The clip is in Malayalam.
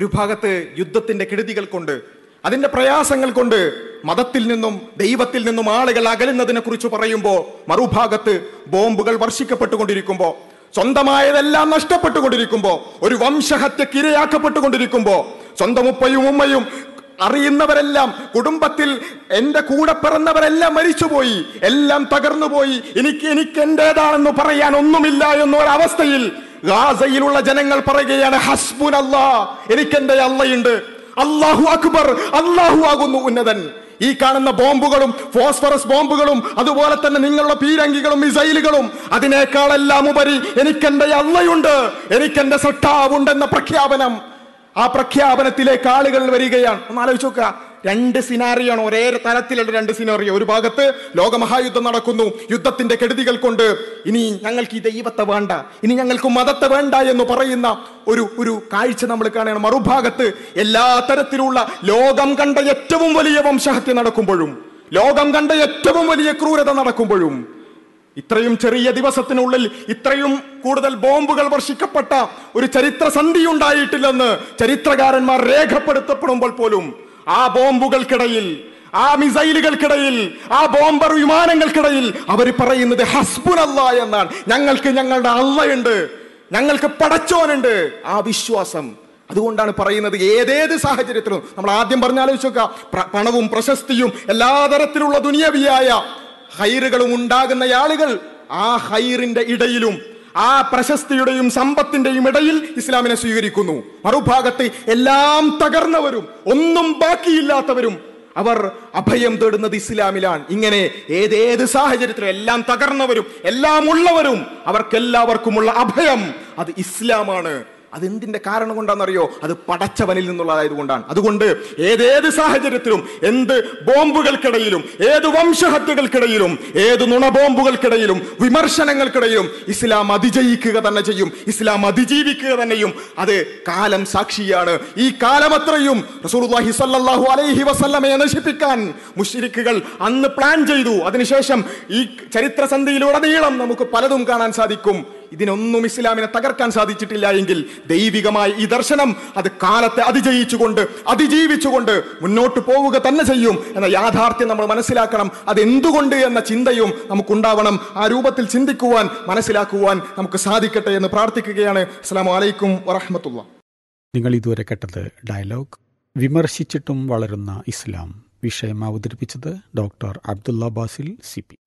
ഒരു ഭാഗത്ത് യുദ്ധത്തിന്റെ കെടുതികൾ കൊണ്ട് അതിന്റെ പ്രയാസങ്ങൾ കൊണ്ട് മതത്തിൽ നിന്നും ദൈവത്തിൽ നിന്നും ആളുകൾ അകലുന്നതിനെ കുറിച്ച് പറയുമ്പോൾ മറുഭാഗത്ത് ബോംബുകൾ വർഷിക്കപ്പെട്ടുകൊണ്ടിരിക്കുമ്പോൾ സ്വന്തമായതെല്ലാം നഷ്ടപ്പെട്ടുകൊണ്ടിരിക്കുമ്പോ ഒരു വംശഹത്യക്ക് ഇരയാക്കപ്പെട്ടുകൊണ്ടിരിക്കുമ്പോ സ്വന്തം ഉപ്പയും ഉമ്മയും അറിയുന്നവരെല്ലാം കുടുംബത്തിൽ എന്റെ കൂടെ പിറന്നവരെല്ലാം മരിച്ചുപോയി എല്ലാം തകർന്നുപോയി എനിക്ക് എനിക്ക് എന്റേതാണെന്ന് പറയാൻ ഒന്നുമില്ല എന്നൊരവസ്ഥയിൽ ഗാസയിലുള്ള ജനങ്ങൾ പറയുകയാണ് ഹസ്ബുൻ അല്ലാ എനിക്ക് എന്റെ അള്ളയുണ്ട് അള്ളാഹു അക്ബർ അള്ളാഹു ആകുന്നു ഉന്നതൻ ഈ കാണുന്ന ബോംബുകളും ഫോസ്ഫറസ് ബോംബുകളും അതുപോലെ തന്നെ നിങ്ങളുടെ പീരങ്കികളും മിസൈലുകളും അതിനേക്കാളെല്ലാം ഉപരി എനിക്കെന്റെ അള്ളയുണ്ട് എനിക്കെന്റെ സട്ടാവുണ്ടെന്ന പ്രഖ്യാപനം ആ പ്രഖ്യാപനത്തിലേക്ക് ആളുകൾ വരികയാണ് ഒന്ന് ആലോചിച്ച് നോക്കുക രണ്ട് സിനാറിയോ ആണ് ഒരേ തരത്തിലുള്ള രണ്ട് സിനാറിയോ ഒരു ഭാഗത്ത് ലോകമഹായുദ്ധം നടക്കുന്നു യുദ്ധത്തിന്റെ കെടുതികൾ കൊണ്ട് ഇനി ഞങ്ങൾക്ക് ഈ ദൈവത്തെ വേണ്ട ഇനി ഞങ്ങൾക്ക് മതത്തെ വേണ്ട എന്ന് പറയുന്ന ഒരു ഒരു കാഴ്ച നമ്മൾ കാണുകയാണ് മറുഭാഗത്ത് എല്ലാ തരത്തിലുള്ള ലോകം കണ്ട ഏറ്റവും വലിയ വംശഹത്യ നടക്കുമ്പോഴും ലോകം കണ്ട ഏറ്റവും വലിയ ക്രൂരത നടക്കുമ്പോഴും ഇത്രയും ചെറിയ ദിവസത്തിനുള്ളിൽ ഇത്രയും കൂടുതൽ ബോംബുകൾ വർഷിക്കപ്പെട്ട ഒരു ചരിത്ര സന്ധി ഉണ്ടായിട്ടില്ലെന്ന് ചരിത്രകാരന്മാർ രേഖപ്പെടുത്തപ്പെടുമ്പോൾ പോലും ആ ബോംബുകൾക്കിടയിൽ ആ മിസൈലുകൾക്കിടയിൽ ആ ബോംബർ വിമാനങ്ങൾക്കിടയിൽ അവർ പറയുന്നത് ഹസ്ബുൻ അല്ല എന്നാണ് ഞങ്ങൾക്ക് ഞങ്ങളുടെ അള്ളയുണ്ട് ഞങ്ങൾക്ക് പടച്ചോനുണ്ട് ആ വിശ്വാസം അതുകൊണ്ടാണ് പറയുന്നത് ഏതേത് സാഹചര്യത്തിലും നമ്മൾ ആദ്യം പറഞ്ഞാലോചിച്ച് നോക്കുക പ്ര- പണവും പ്രശസ്തിയും എല്ലാ തരത്തിലുള്ള ദുനിയവിയായ ഹൈറുകളും ഉണ്ടാകുന്ന ആളുകൾ ആ ഹൈറിന്റെ ഇടയിലും ആ പ്രശസ്തിയുടെയും സമ്പത്തിന്റെയും ഇടയിൽ ഇസ്ലാമിനെ സ്വീകരിക്കുന്നു മറുഭാഗത്ത് എല്ലാം തകർന്നവരും ഒന്നും ബാക്കിയില്ലാത്തവരും അവർ അഭയം തേടുന്നത് ഇസ്ലാമിലാണ് ഇങ്ങനെ ഏതേത് സാഹചര്യത്തിലും എല്ലാം തകർന്നവരും എല്ലാം ഉള്ളവരും അവർക്കെല്ലാവർക്കുമുള്ള അഭയം അത് ഇസ്ലാമാണ് അതെന്തിന്റെ കാരണം കൊണ്ടാണെന്നറിയോ അത് പടച്ചവനിൽ നിന്നുള്ളതായത് കൊണ്ടാണ് അതുകൊണ്ട് ഏതേത് സാഹചര്യത്തിലും എന്ത് ബോംബുകൾക്കിടയിലും ഏത് വംശഹത്യകൾക്കിടയിലും ഏത് നുണബോംബുകൾക്കിടയിലും വിമർശനങ്ങൾക്കിടയിലും ഇസ്ലാം അതിജയിക്കുക തന്നെ ചെയ്യും ഇസ്ലാം അതിജീവിക്കുക തന്നെയും അത് കാലം സാക്ഷിയാണ് ഈ കാലമത്രയും റസൂലുള്ളാഹി സ്വല്ലല്ലാഹു അലൈഹി വസല്ലമയെ നശിപ്പിക്കാൻ മുശ്രിക്കുകൾ അന്ന് പ്ലാൻ ചെയ്തു അതിനുശേഷം ഈ ചരിത്ര സന്ധിയിലുടനീളം നമുക്ക് പലതും കാണാൻ സാധിക്കും ഇതിനൊന്നും ഇസ്ലാമിനെ തകർക്കാൻ സാധിച്ചിട്ടില്ല എങ്കിൽ ദൈവികമായ ഈ ദർശനം അത് കാലത്തെ അതിജയിച്ചുകൊണ്ട് അതിജീവിച്ചുകൊണ്ട് മുന്നോട്ട് പോവുക തന്നെ ചെയ്യും എന്ന യാഥാർത്ഥ്യം നമ്മൾ മനസ്സിലാക്കണം അത് എന്തുകൊണ്ട് എന്ന ചിന്തയും നമുക്കുണ്ടാവണം ആ രൂപത്തിൽ ചിന്തിക്കുവാൻ മനസ്സിലാക്കുവാൻ നമുക്ക് സാധിക്കട്ടെ എന്ന് പ്രാർത്ഥിക്കുകയാണ് അസ്സാം വലൈക്കും വറഹമത്തുള്ള നിങ്ങൾ ഇതുവരെ കേട്ടത് ഡയലോഗ് വിമർശിച്ചിട്ടും വളരുന്ന ഇസ്ലാം വിഷയം അവതരിപ്പിച്ചത് doctor Abdulla Basil C P